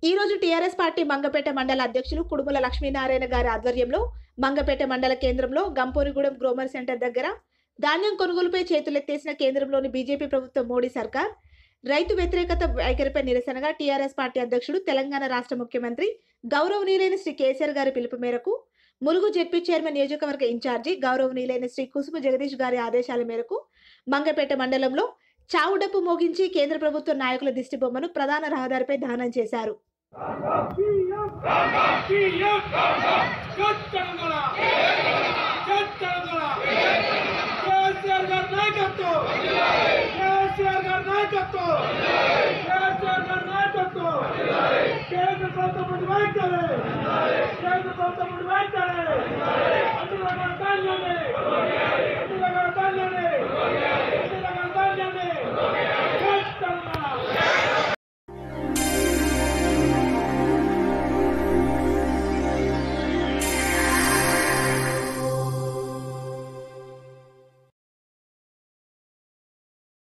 ఈ రోజు TRS party Mangapet మండల అధ్యక్షులు కుడుముల లక్ష్మీనారాయణ గారి ఆధ్వర్యంలో మంగపేట మండల కేంద్రంలో గంపోనిగూడెం గ్రోమర్ సెంటర్ దగ్గర ధాన్యం కొనుగోలుపై చేతులెత్తేసిన కేంద్రంలోని బీజేపీ ప్రభుత్వం మోడీ సర్కార్ రైతు వ్యతిరేకత వైఖరిపై నిరసనగా టీఆర్ఎస్ పార్టీ అధ్యక్షుడు తెలంగాణ రాష్ట్ర ముఖ్యమంత్రి గౌరవనీయులైన శ్రీ కేసీఆర్ గారి పిలుపు మేరకు ములుగు జెడ్పీ చైర్మన్ నియోజకవర్గ ఇన్ఛార్జి గౌరవనీయులైన శ్రీ కుసుమ జగదీష్ గారి ఆదేశాల మేరకు మంగపేట మండలంలో చావుడప్పు మోగించి కేంద్ర ప్రభుత్వ నాయకుల దిష్టి బొమ్మను ప్రధాన రహదారిపై దహనం చేశారు కేసీఆర్ గారి నాయకత్వం కేసీఆర్ గారి నాయకత్వం కేసీఆర్ గారి నాయకత్వం కేంద్ర ప్రభుత్వం వైఖరి కేంద్ర ప్రభుత్వం